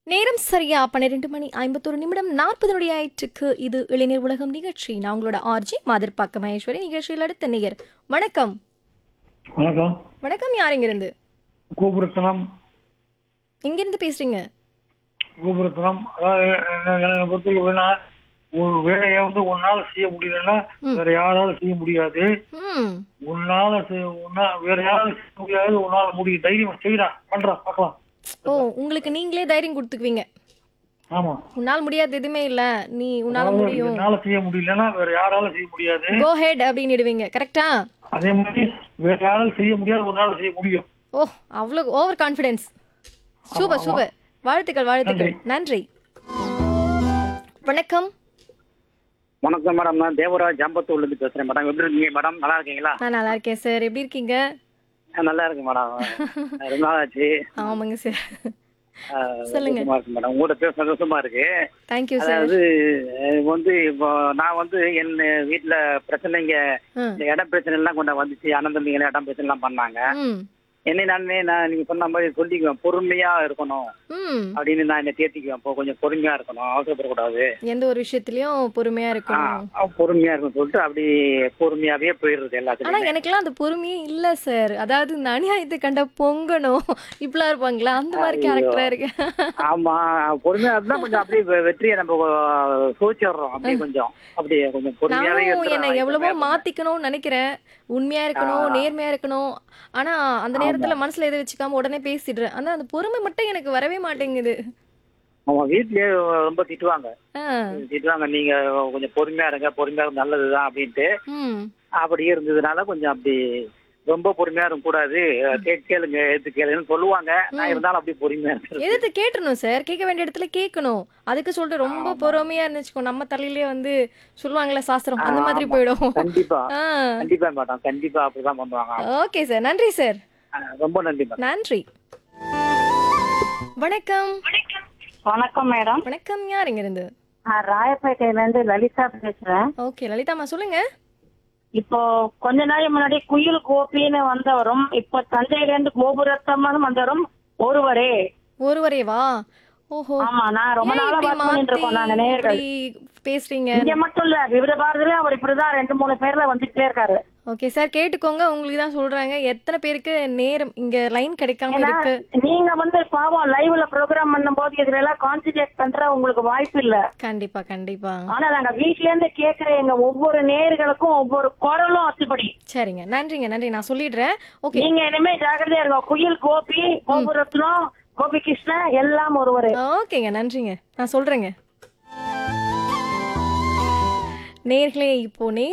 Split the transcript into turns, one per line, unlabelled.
நேரம் சரியா பன்னிரெண்டு மணி ஐம்பத்தொரு நிமிடம் நாற்பது நொடி ஆயிற்றுக்கு இது இளைஞர் உலகம் நிகழ்ச்சி நான் உங்களோட ஆர்ஜி மதர்பாக்க மகேஸ்வரி நிகழ்ச்சியில் அடுத்த நேயர் வணக்கம்
வணக்கம்
வணக்கம் யார் இங்கிருந்து
கோபுரத்தனம்
இங்கிருந்து பேசுறீங்க
கோபுரத்தனம் அதாவது என்ன- எனக்கு பொறுத்தவரைனா ஒரு வேலையை வந்து உன்னால செய்ய முடியலன்னா
ம்.
வேற யாராலும் செய்ய முடியாது
ம்
உன்னால செய்- உன்னா வேற யாராலும் செய்ய முடியாது உன்னால முடியும் தைரியம் செய்யறா பண்றா பார்க்கலாம்
ஓ உங்களுக்கு நீங்களே தைரியம் கொடுத்துக்குவீங்க
ஆமா
உன்னால் முடியாது எதுவுமே இல்ல நீ உன்னால
அதாவது
முடியும்
என்னால செய்ய முடியலன்னா வேற யாராலும் செய்ய முடியாது
கோ ஹெட் அப்படின்னு இடுவீங்க கரெக்டா
அதே மாதிரி வேற யாராலும் செய்ய முடியாது உன்னால செய்ய முடியும்
ஓ அவ்வளோ ஓவர் கான்ஃபிடென்ஸ் சூப்பர் சூப்பர் வாழ்த்துக்கள் வாழ்த்துக்கள் நன்றி வணக்கம்
வணக்கம் மேடம் நான் தேவராஜ் ஜம்பத்தூர்ல இருந்து பேசுறேன் மேடம் எப்படி இருக்கீங்க மேடம் நல்லா இருக்கீங்களா
நான் நல்லா இருக்கேன் சார் எப்படி இருக்கீங்க
நான் நல்லா இருக்கு மேடம் ரொம்ப நாள் ஆச்சு
ஆமாங்க சார்
அஹ்,
சொல்லுங்க.
சந்தோஷமா இருக்கு மேடம் உங்கள்கிட்ட பேச சந்தோஷமா இருக்கு
தேங்க்யூ சார்
அதாவது அஹ், வந்து இப்போ நான் வந்து என் வீட்டுல பிரச்சனைங்க
ம்
இந்த இடம் பிரச்சனை எல்லாம் கொண்டு வந்துச்சு அனந்தம்பிங்க இடம் பிரச்சனை எல்லாம் பண்ணாங்க
ம்
என்னை நானே நான் நீங்க சொன்ன மாதிரி சொல்லிக்குவேன் பொறுமையா இருக்கணும்
ம்
அப்படின்னு நான் என்ன தேர்த்திக்குவேன் இப்போ கொஞ்சம் பொறுமையா இருக்கணும் அவசரப்படக்கூடாது
எந்த ஒரு விஷயத்துலயும் பொறுமையா
ஆ,
இருக்கணும்
பொறுமையா இருக்கணும் சொல்லிட்டு அப்படி பொறுமையாவே போயிடுறது
ஆனா
எல்லாத்துக்கும்
எனக்கெல்லாம் அந்த பொறுமையே இல்ல சார் அதாவது இந்த அநியாயத்தை கண்ட பொங்கணும் இப்படிலாம் இருப்பாங்களா அந்த மாதிரி
ஐயோ.
கேரக்டரா இருக்கு
ஆமா பொறுமையா இருந்தா கொஞ்சம் அப்படியே வெ- வெற்றியை நம்ம சோச்சிடுறோம் அப்படியே கொஞ்சம் அப்படியே கொஞ்சம் பொறுமையாவே
நானும்
எடுத்துடலாம்.
என்னை எவ்வளவோ
பொறுமையா
மாத்திக்கணும்னு நினைக்கிறேன் உண்மையா இருக்கணும் நேர்மையா இருக்கணும் ஆனா அந்த நேரத்துல மனசுல எதை வச்சுக்காம உடனே பேசிடுறேன் ஆனா அந்த பொறுமை மட்டும் எனக்கு வரவே மாட்டேங்குது
அவங்க வீட்லயே ரொம்ப திட்டுவாங்க
ஆ,
திட்டுவாங்க நீங்க கொஞ்சம் பொறுமையா இருங்க பொறுமையா இருங்க நல்லதுதான் அப்படின்ட்டு
ம்
அப்படி இருந்ததுனால கொஞ்சம் அப்படி ரொம்ப பொறுமையா இருக்க கூடாது கே- கேளுங்க எடுத்து கேளுங்கன்னு சொல்லுவாங்க நான் இருந்தாலும் அப்படி பொறுமையா இருக்கிறது
எதிர்த்து கேட்டுறணும் சார் கேட்க வேண்டிய இடத்துல கேட்கணும் அதுக்கு சொல்லிட்டு ரொம்ப பொறுமையா இருந்துச்சுக்கோ நம்ம தலையிலே வந்து சொல்லுவாங்கல்ல சாஸ்திரம் அந்த மாதிரி
ஆமா.
போயிடும்
கண்டிப்பா
ஆ
கண்டிப்பா மேடம் கண்டிப்பா அப்படிதான் பண்ணுவாங்க
ஓகே சார் நன்றி சார்
ஆ, ரொம்ப நன்றி மேடம்
நன்றி வணக்கம்
வணக்கம் மேடம்
வணக்கம் யார் இங்க இருந்து
நான் ராயப்பேட்டையில இருந்து லலிதா பேசுறேன்
ஓகே லலிதாம்மா சொல்லுங்க
இப்போ கொஞ்ச நாள் முன்னாடி குயில் கோபின்னு வந்தவரும் இப்போ தஞ்சையில இருந்து கோபுரத்தம்மன் வந்தவரும் ஒருவரே
ஒருவரே வா ஓஹோ
ஆமா நான் ரொம்ப
ஏன்
நாளா
இப்படி
ஒர்க் பண்ணிட்டு இருக்கோம் நாங்க
மாத்தி
நேர்கள்
இப்படி பேசுறீங்க
இங்க மட்டும் இல்ல விவித பாரதியில அவர் இப்படிதான் ரெண்டு மூணு பேர்ல வந்துட்டே இருக்காரு
ஓகே சார் கேட்டுக்கோங்க உங்களுக்கு தான் சொல்றாங்க எத்தனை பேருக்கு நேரம் இங்க லைன் கிடைக்காம
ஏன்னா
இருக்கு
நீங்க வந்து பாவம் லைவ்ல ப்ரோக்ராம் பண்ணும்போது இதுல எல்லாம் கான்சென்ட்ரேட் பண்ற உங்களுக்கு வாய்ப்பு இல்ல
கண்டிப்பா கண்டிப்பா
ஆனா நாங்க வீட்ல இருந்து கேக்குற எங்க ஒவ்வொரு நேர்களுக்கும் ஒவ்வொரு குரலும் அத்துப்படி
சரிங்க நன்றிங்க நன்றி நான் சொல்லிடுறேன் ஓகே
நீங்க இனிமே ஜாக்கிரதையா இருங்க குயில் கோபி கோபுரத்னம் கோபி கிருஷ்ணா எல்லாம் ஒருவரு
ஓகேங்க நன்றிங்க நான் சொல்றேங்க நேர்களே இப்போ நேர்